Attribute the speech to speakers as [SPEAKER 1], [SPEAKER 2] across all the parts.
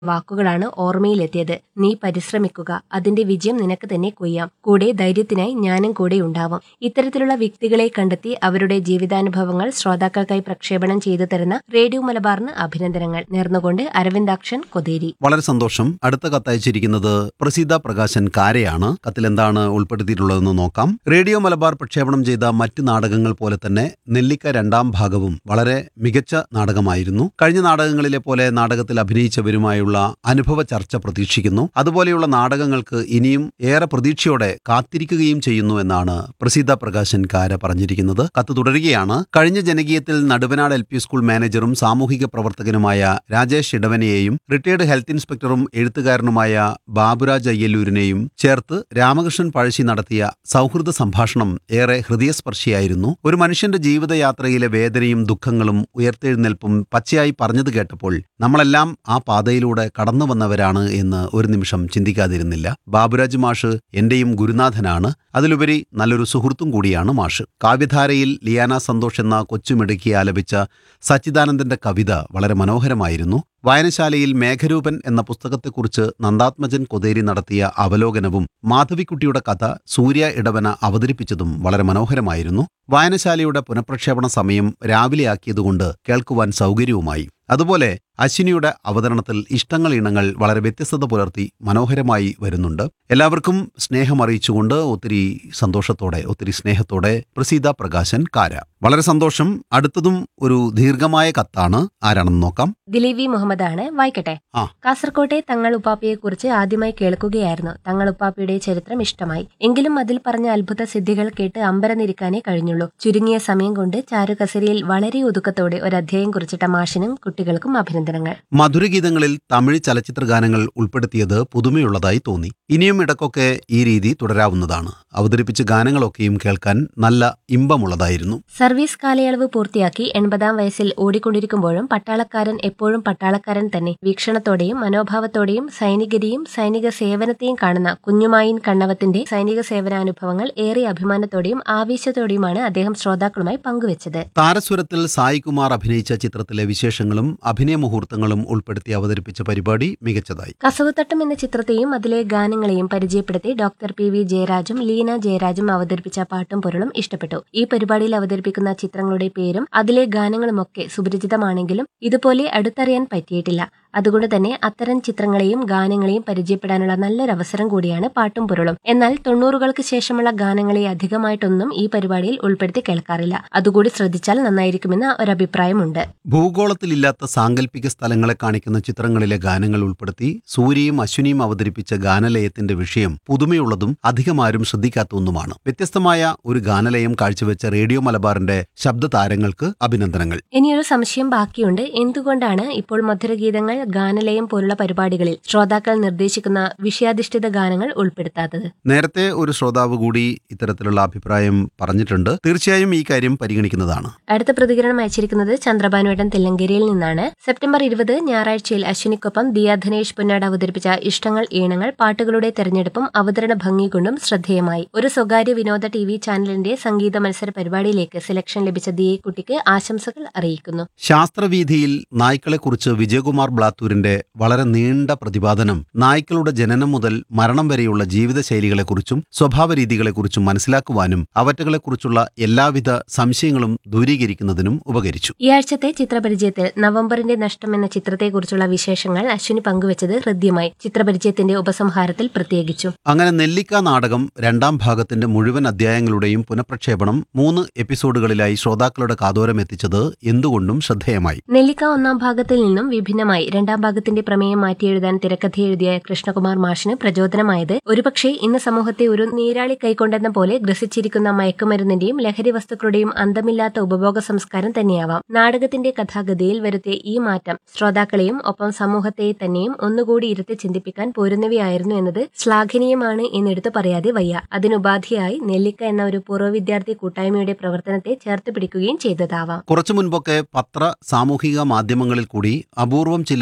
[SPEAKER 1] വാക്കുകളാണ് ഓർമ്മയിലെത്തിയത് നീ പരിശ്രമിക്കുക അതിന്റെ വിജയം നിനക്ക് തന്നെ കൊയ്യാം കൂടെ ധൈര്യത്തിനായി ഞാനും കൂടെ ഉണ്ടാവും ഇത്തരത്തിലുള്ള വ്യക്തികളെ കണ്ടെത്തി അവരുടെ ജീവിതാനുഭവങ്ങൾ ശ്രോതാക്കൾക്കായി പ്രക്ഷേപണം ചെയ്തു തരുന്ന റേഡിയോ മലബാറിന് അഭിനന്ദനങ്ങൾ നേർന്നുകൊണ്ട് അരവിന്ദാക്ഷൻ കൊതേരി
[SPEAKER 2] വളരെ സന്തോഷം അടുത്ത കത്തയച്ചിരിക്കുന്നത് പ്രസീത പ്രകാശൻ കാരയാണ് കത്തിൽ എന്താണ് ഉൾപ്പെടുത്തിയിട്ടുള്ളതെന്ന് നോക്കാം റേഡിയോ മലബാർ പ്രക്ഷേപണം ചെയ്ത മറ്റ് നാടകങ്ങൾ പോലെ തന്നെ നെല്ലിക്ക രണ്ടാം ഭാഗവും വളരെ മികച്ച നാടകമായിരുന്നു കഴിഞ്ഞ നാടകങ്ങളിലെ പോലെ നാടകത്തിൽ അഭിനയിച്ചവരുമായുള്ള അനുഭവ ചർച്ച പ്രതീക്ഷിക്കുന്നു അതുപോലെയുള്ള നാടകങ്ങൾക്ക് ഇനിയും ഏറെ പ്രതീക്ഷയോടെ കാത്തിരിക്കുകയും ചെയ്യുന്നു എന്നാണ് പ്രസീത പ്രകാശൻ കാര പറഞ്ഞിരിക്കുന്നത് കത്ത് തുടരുകയാണ് കഴിഞ്ഞ ജനകീയത്തിൽ നടുവനാട് എൽ പി സ്കൂൾ മാനേജറും സാമൂഹിക പ്രവർത്തകനുമായ രാജേഷ് ഇടവനെയെയും റിട്ടയർഡ് ഹെൽത്ത് ഇൻസ്പെക്ടറും എഴുത്തുകാരനുമായ ബാബുരാജ് അയ്യല്ലൂരിനെയും ചേർത്ത് രാമകൃഷ്ണൻ പഴശ്ശി നടത്തിയ സൗഹൃദ സംഭാഷണം ഏറെ ഹൃദയസ്പർശിയായിരുന്നു ഒരു മനുഷ്യന്റെ ജീവിതയാത്രയിലെ വേദനയും ദുഃഖങ്ങളും ഉയർത്തെഴുന്നേൽപ്പും പച്ചയായി പറഞ്ഞത് കേട്ടപ്പോൾ നമ്മളെല്ലാം ആ പാതയിലൂടെ കടന്നു വന്നവരാണ് എന്ന് ഒരു നിമിഷം ചിന്തിക്കാതിരുന്നില്ല ബാബുരാജ് മാഷ് എന്റെയും ഗുരുനാഥനാണ് അതിലുപരി നല്ലൊരു സുഹൃത്തും കൂടിയാണ് മാഷ് കാവ്യധാരയിൽ ലിയാന സന്തോഷ് എന്ന കൊച്ചുമിടുക്കി ആലപിച്ച സച്ചിദാനന്ദന്റെ കവിത വളരെ മനോഹരമായിരുന്നു വായനശാലയിൽ മേഘരൂപൻ എന്ന പുസ്തകത്തെക്കുറിച്ച് നന്ദാത്മജൻ കൊതേരി നടത്തിയ അവലോകനവും മാധവിക്കുട്ടിയുടെ കഥ സൂര്യ ഇടവന അവതരിപ്പിച്ചതും വളരെ മനോഹരമായിരുന്നു വായനശാലയുടെ പുനഃപ്രക്ഷേപണ സമയം രാവിലെയാക്കിയതുകൊണ്ട് കേൾക്കുവാൻ സൗകര്യവുമായി അതുപോലെ അശ്വിനിയുടെ അവതരണത്തിൽ ഇഷ്ടങ്ങൾ ഇണങ്ങൾ വളരെ വ്യത്യസ്തത പുലർത്തി മനോഹരമായി വരുന്നുണ്ട് എല്ലാവർക്കും സ്നേഹം അറിയിച്ചുകൊണ്ട് ഒത്തിരി സന്തോഷത്തോടെ ഒത്തിരി സ്നേഹത്തോടെ പ്രസീത പ്രകാശൻ കാര വളരെ സന്തോഷം അടുത്തതും ഒരു ദീർഘമായ കത്താണ് ആരാണെന്ന് നോക്കാം
[SPEAKER 1] ദിലീപ് വി മുഹമ്മദാണ് വായിക്കട്ടെ
[SPEAKER 2] ആ.
[SPEAKER 1] കാസർകോട്ടെ തങ്ങൾ ഉപ്പാപ്പയെ കുറിച്ച് ആദ്യമായി കേൾക്കുകയായിരുന്നു തങ്ങൾ ഉപ്പാപ്പയുടെ ചരിത്രം ഇഷ്ടമായി എങ്കിലും അതിൽ പറഞ്ഞ അത്ഭുത സിദ്ധികൾ കേട്ട് അമ്പരന്നിരിക്കാനേ കഴിഞ്ഞുള്ളൂ ചുരുങ്ങിയ സമയം കൊണ്ട് ചാരുകസരിയിൽ വളരെ ഒതുക്കത്തോടെ ഒരു അധ്യായം കുറിച്ചിട്ട മാഷിനും കുട്ടികൾക്കും അഭിനന്ദനങ്ങൾ
[SPEAKER 2] മധുരഗീതങ്ങളിൽ തമിഴ് ചലച്ചിത്ര ഗാനങ്ങൾ ഉൾപ്പെടുത്തിയത് പുതുമയുള്ളതായി തോന്നി ഇനിയും ഇടക്കൊക്കെ ഈ രീതി തുടരാവുന്നതാണ് അവതരിപ്പിച്ച ഗാനങ്ങളൊക്കെയും കേൾക്കാൻ നല്ല ഇമ്പമുള്ളതായിരുന്നു
[SPEAKER 1] സർവീസ് കാലയളവ് പൂർത്തിയാക്കി എൺപതാം വയസ്സിൽ ഓടിക്കൊണ്ടിരിക്കുമ്പോഴും പട്ടാളക്കാരൻ എപ്പോഴും പട്ടാളക്കാരൻ തന്നെ വീക്ഷണത്തോടെയും മനോഭാവത്തോടെയും സൈനികരെയും സൈനിക സേവനത്തെയും കാണുന്ന കുഞ്ഞുമായിൻ കണ്ണവത്തിന്റെ സൈനിക സേവനാനുഭവങ്ങൾ ഏറെ അഭിമാനത്തോടെയും ആവേശത്തോടെയുമാണ് അദ്ദേഹം ശ്രോതാക്കളുമായി പങ്കുവച്ചത്
[SPEAKER 2] താരസ്വരത്തിൽ സായികുമാർ അഭിനയിച്ച ചിത്രത്തിലെ വിശേഷങ്ങളും അഭിനയ മുഹൂർത്തങ്ങളും ഉൾപ്പെടുത്തി അവതരിപ്പിച്ച പരിപാടി മികച്ചതായി
[SPEAKER 1] കസവുത്തട്ടം എന്ന ചിത്രത്തെയും അതിലെ ഗാനങ്ങളെയും പരിചയപ്പെടുത്തി ഡോക്ടർ പി വി ജയരാജും ലീന ജയരാജും അവതരിപ്പിച്ച പാട്ടും പൊരുളും ഇഷ്ടപ്പെട്ടു ഈ പരിപാടിയിൽ അവതരിപ്പിക്കുന്ന ചിത്രങ്ങളുടെ പേരും അതിലെ ഗാനങ്ങളുമൊക്കെ സുപരിചിതമാണെങ്കിലും ഇതുപോലെ അടുത്തറിയാൻ പറ്റിയിട്ടില്ല അതുകൊണ്ട് തന്നെ അത്തരം ചിത്രങ്ങളെയും ഗാനങ്ങളെയും പരിചയപ്പെടാനുള്ള നല്ലൊരു അവസരം കൂടിയാണ് പാട്ടും പൊരുളും എന്നാൽ തൊണ്ണൂറുകൾക്ക് ശേഷമുള്ള ഗാനങ്ങളെ അധികമായിട്ടൊന്നും ഈ പരിപാടിയിൽ ഉൾപ്പെടുത്തി കേൾക്കാറില്ല അതുകൂടി ശ്രദ്ധിച്ചാൽ നന്നായിരിക്കുമെന്ന ഒരഭിപ്രായമുണ്ട്
[SPEAKER 2] ഭൂഗോളത്തിലില്ലാത്ത സാങ്കല്പിക സ്ഥലങ്ങളെ കാണിക്കുന്ന ചിത്രങ്ങളിലെ ഗാനങ്ങൾ ഉൾപ്പെടുത്തി സൂര്യയും അശ്വിനിയും അവതരിപ്പിച്ച ഗാനലയത്തിന്റെ വിഷയം പുതുമയുള്ളതും അധികമാരും ശ്രദ്ധിക്കാത്ത ഒന്നുമാണ് വ്യത്യസ്തമായ ഒരു ഗാനലയം കാഴ്ചവെച്ച റേഡിയോ മലബാറിന്റെ ശബ്ദ താരങ്ങൾക്ക് അഭിനന്ദനങ്ങൾ
[SPEAKER 1] ഇനിയൊരു സംശയം ബാക്കിയുണ്ട് എന്തുകൊണ്ടാണ് ഇപ്പോൾ മധുരഗീതങ്ങൾ ഗാനലയം പോലുള്ള പരിപാടികളിൽ ശ്രോതാക്കൾ നിർദ്ദേശിക്കുന്ന വിഷയാധിഷ്ഠിത ഗാനങ്ങൾ ഉൾപ്പെടുത്താത്തത്
[SPEAKER 2] നേരത്തെ ഒരു ശ്രോതാവ് കൂടി ഇത്തരത്തിലുള്ള അഭിപ്രായം പറഞ്ഞിട്ടുണ്ട് തീർച്ചയായും ഈ കാര്യം പരിഗണിക്കുന്നതാണ്
[SPEAKER 1] അടുത്ത പ്രതികരണം അയച്ചിരിക്കുന്നത് ചന്ദ്രബാനുവേട്ടൻ തില്ലങ്കേരിയിൽ നിന്നാണ് സെപ്റ്റംബർ ഇരുപത് ഞായറാഴ്ചയിൽ അശ്വിനിക്കൊപ്പം ദിയ ധനേഷ് പുന്നാട് അവതരിപ്പിച്ച ഇഷ്ടങ്ങൾ ഈണങ്ങൾ പാട്ടുകളുടെ തെരഞ്ഞെടുപ്പും അവതരണ ഭംഗി കൊണ്ടും ശ്രദ്ധേയമായി ഒരു സ്വകാര്യ വിനോദ ടി വി ചാനലിന്റെ സംഗീത മത്സര പരിപാടിയിലേക്ക് സെലക്ഷൻ ലഭിച്ച ദിയെ കുട്ടിക്ക് ആശംസകൾ അറിയിക്കുന്നു
[SPEAKER 2] ശാസ്ത്രവീഥിയിൽ നായ്ക്കളെക്കുറിച്ച് വിജയകുമാർ ബ്ലാത്തൂരിന്റെ വളരെ നീണ്ട പ്രതിപാദനം നായ്ക്കളുടെ ജനനം മുതൽ മരണം വരെയുള്ള ജീവിതശൈലികളെക്കുറിച്ചും സ്വഭാവ രീതികളെക്കുറിച്ചും മനസ്സിലാക്കുവാനും അവറ്റകളെക്കുറിച്ചുള്ള എല്ലാവിധ സംശയങ്ങളും ദൂരീകരിക്കുന്നതിനും ഉപകരിച്ചു
[SPEAKER 1] ഈ ആഴ്ചത്തെ ചിത്രപരിചയത്തിൽ നവംബറിന്റെ നഷ്ടം എന്ന ചിത്രത്തെക്കുറിച്ചുള്ള വിശേഷങ്ങൾ അശ്വിനി പങ്കുവച്ചത് ഹൃദ്യമായി ചിത്രപരിചയത്തിന്റെ ഉപസംഹാരത്തിൽ പ്രത്യേകിച്ചും
[SPEAKER 2] അങ്ങനെ നെല്ലിക്ക നാടകം രണ്ടാം ഭാഗത്തിന്റെ മുഴുവൻ അധ്യായങ്ങളുടെയും പുനഃപ്രക്ഷേപണം മൂന്ന് എപ്പിസോഡുകളിലായി ശ്രോതാക്കളുടെ കാതോരം എത്തിച്ചത് എന്തുകൊണ്ടും ശ്രദ്ധേയമായി
[SPEAKER 1] നെല്ലിക്ക ഒന്നാം ഭാഗത്തിൽ നിന്നും വിഭിന്നമായി രണ്ടാം ഭാഗത്തിന്റെ പ്രമേയം മാറ്റിയെഴുതാൻ തിരക്കഥ എഴുതിയ കൃഷ്ണകുമാർ മാഷിന് പ്രചോദനമായത് ഒരുപക്ഷെ ഇന്ന് സമൂഹത്തെ ഒരു നീരാളി കൈക്കൊണ്ടെന്ന പോലെ ഗ്രസിച്ചിരിക്കുന്ന മയക്കുമരുന്നിന്റെയും ലഹരി വസ്തുക്കളുടെയും അന്തമില്ലാത്ത ഉപഭോഗ സംസ്കാരം തന്നെയാവാം നാടകത്തിന്റെ കഥാഗതിയിൽ വരുത്തിയ ഈ മാറ്റം ശ്രോതാക്കളെയും ഒപ്പം സമൂഹത്തെ തന്നെയും ഒന്നുകൂടി ഇരുത്തി ചിന്തിപ്പിക്കാൻ പോരുന്നവയായിരുന്നു എന്നത് ശ്ലാഘനീയമാണ് എന്നെടുത്തു പറയാതെ വയ്യ അതിനുപാധിയായി നെല്ലിക്ക എന്ന ഒരു പൂർവ്വ വിദ്യാർത്ഥി കൂട്ടായ്മയുടെ പ്രവർത്തനത്തെ ചേർത്ത് പിടിക്കുകയും ചെയ്തതാവാം
[SPEAKER 2] കുറച്ചു മുൻപൊക്കെ പത്ര സാമൂഹിക മാധ്യമങ്ങളിൽ കൂടി അപൂർവം ചില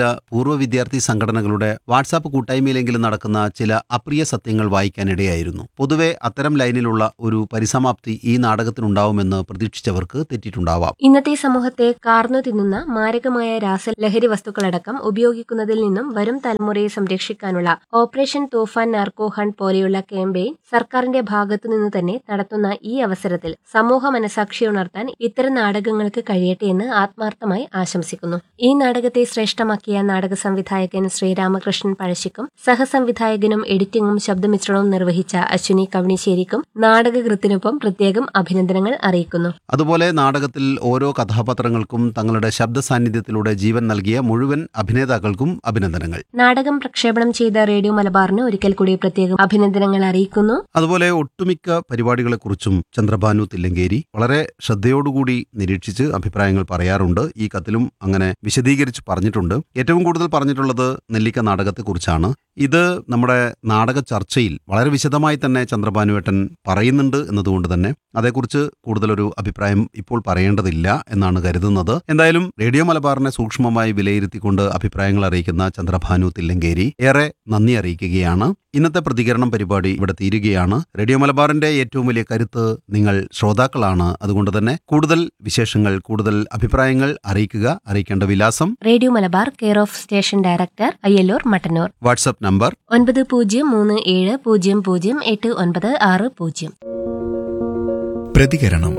[SPEAKER 2] പൂർവ്വ വിദ്യാർത്ഥി സംഘടനകളുടെ വാട്സാപ്പ് കൂട്ടായ്മയിലെങ്കിലും നടക്കുന്ന ചില അപ്രിയ സത്യങ്ങൾ വായിക്കാനിടയായിരുന്നു പൊതുവെ അത്തരം ലൈനിലുള്ള ഒരു പരിസമാപ്തി ഈ നാടകത്തിനുണ്ടാവുമെന്ന് പ്രതീക്ഷിച്ചവർക്ക് തെറ്റിയിട്ടുണ്ടാവാം
[SPEAKER 1] ഇന്നത്തെ സമൂഹത്തെ കാർന്നു തിന്നുന്ന മാരകമായ രാസലഹരി വസ്തുക്കളടക്കം ഉപയോഗിക്കുന്നതിൽ നിന്നും വരും തലമുറയെ സംരക്ഷിക്കാനുള്ള ഓപ്പറേഷൻ തൂഫാൻ നാർക്കോ ഹണ്ട് പോലെയുള്ള ക്യാമ്പയിൻ സർക്കാരിന്റെ ഭാഗത്തുനിന്ന് തന്നെ നടത്തുന്ന ഈ അവസരത്തിൽ സമൂഹ മനസാക്ഷി ഉണർത്താൻ ഇത്തരം നാടകങ്ങൾക്ക് കഴിയട്ടെ എന്ന് ആത്മാർത്ഥമായി ആശംസിക്കുന്നു ഈ നാടകത്തെ ശ്രേഷ്ഠമാക്കിയ നാടക സംവിധായകൻ ശ്രീരാമകൃഷ്ണൻ പഴശ്ശിക്കും സഹസംവിധായകനും എഡിറ്റിംഗും ശബ്ദമിശ്രണവും നിർവഹിച്ച അശ്വിനി കവണിശ്ശേരിക്കും നാടകകൃത്തിനൊപ്പം പ്രത്യേകം അഭിനന്ദനങ്ങൾ അറിയിക്കുന്നു
[SPEAKER 2] അതുപോലെ നാടകത്തിൽ ഓരോ കഥാപാത്രങ്ങൾക്കും തങ്ങളുടെ ശബ്ദ സാന്നിധ്യത്തിലൂടെ ജീവൻ നൽകിയ മുഴുവൻ അഭിനേതാക്കൾക്കും അഭിനന്ദനങ്ങൾ
[SPEAKER 1] നാടകം പ്രക്ഷേപണം ചെയ്ത റേഡിയോ മലബാറിന് ഒരിക്കൽ കൂടി പ്രത്യേകം അഭിനന്ദനങ്ങൾ അറിയിക്കുന്നു
[SPEAKER 2] അതുപോലെ ഒട്ടുമിക്ക പരിപാടികളെക്കുറിച്ചും ചന്ദ്രഭാനു തില്ലങ്കേരി വളരെ ശ്രദ്ധയോടുകൂടി നിരീക്ഷിച്ച് അഭിപ്രായങ്ങൾ പറയാറുണ്ട് ഈ കത്തിലും അങ്ങനെ വിശദീകരിച്ച് പറഞ്ഞിട്ടുണ്ട് ഏറ്റവും കൂടുതൽ പറഞ്ഞിട്ടുള്ളത് നെല്ലിക്ക നാടകത്തെക്കുറിച്ചാണ് ഇത് നമ്മുടെ നാടക ചർച്ചയിൽ വളരെ വിശദമായി തന്നെ ചന്ദ്രഭാനുവേട്ടൻ പറയുന്നുണ്ട് എന്നതുകൊണ്ട് തന്നെ അതേക്കുറിച്ച് കൂടുതലൊരു അഭിപ്രായം ഇപ്പോൾ പറയേണ്ടതില്ല എന്നാണ് കരുതുന്നത് എന്തായാലും റേഡിയോ മലബാറിനെ സൂക്ഷ്മമായി വിലയിരുത്തിക്കൊണ്ട് അഭിപ്രായങ്ങൾ അറിയിക്കുന്ന ചന്ദ്രഭാനു തില്ലങ്കേരി ഏറെ നന്ദി അറിയിക്കുകയാണ് ഇന്നത്തെ പ്രതികരണം പരിപാടി ഇവിടെ തീരുകയാണ് റേഡിയോ മലബാറിന്റെ ഏറ്റവും വലിയ കരുത്ത് നിങ്ങൾ ശ്രോതാക്കളാണ് അതുകൊണ്ട് തന്നെ കൂടുതൽ വിശേഷങ്ങൾ കൂടുതൽ അഭിപ്രായങ്ങൾ അറിയിക്കുക അറിയിക്കേണ്ട വിലാസം
[SPEAKER 1] radio Malabar care of station director Ayyallur Mattannur
[SPEAKER 2] WhatsApp number
[SPEAKER 1] ഒൻപത് പൂജ്യം മൂന്ന് ഏഴ് പൂജ്യം പൂജ്യം എട്ട് ഒൻപത് ആറ് പൂജ്യം
[SPEAKER 3] പ്രതികരണം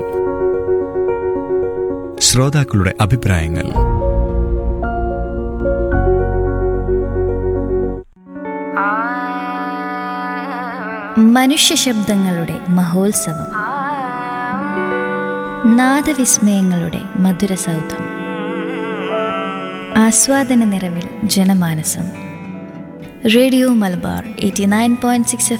[SPEAKER 3] ശ്രോതാക്കളുടെ അഭിപ്രായങ്ങൾ
[SPEAKER 4] മനുഷ്യ ശബ്ദങ്ങളുടെ മഹോത്സവം നാദവിസ്മയങ്ങളുടെ മധുര സൗധം ആസ്വാദന നിറവിൽ Janamanasam radio Malabar eighty nine point six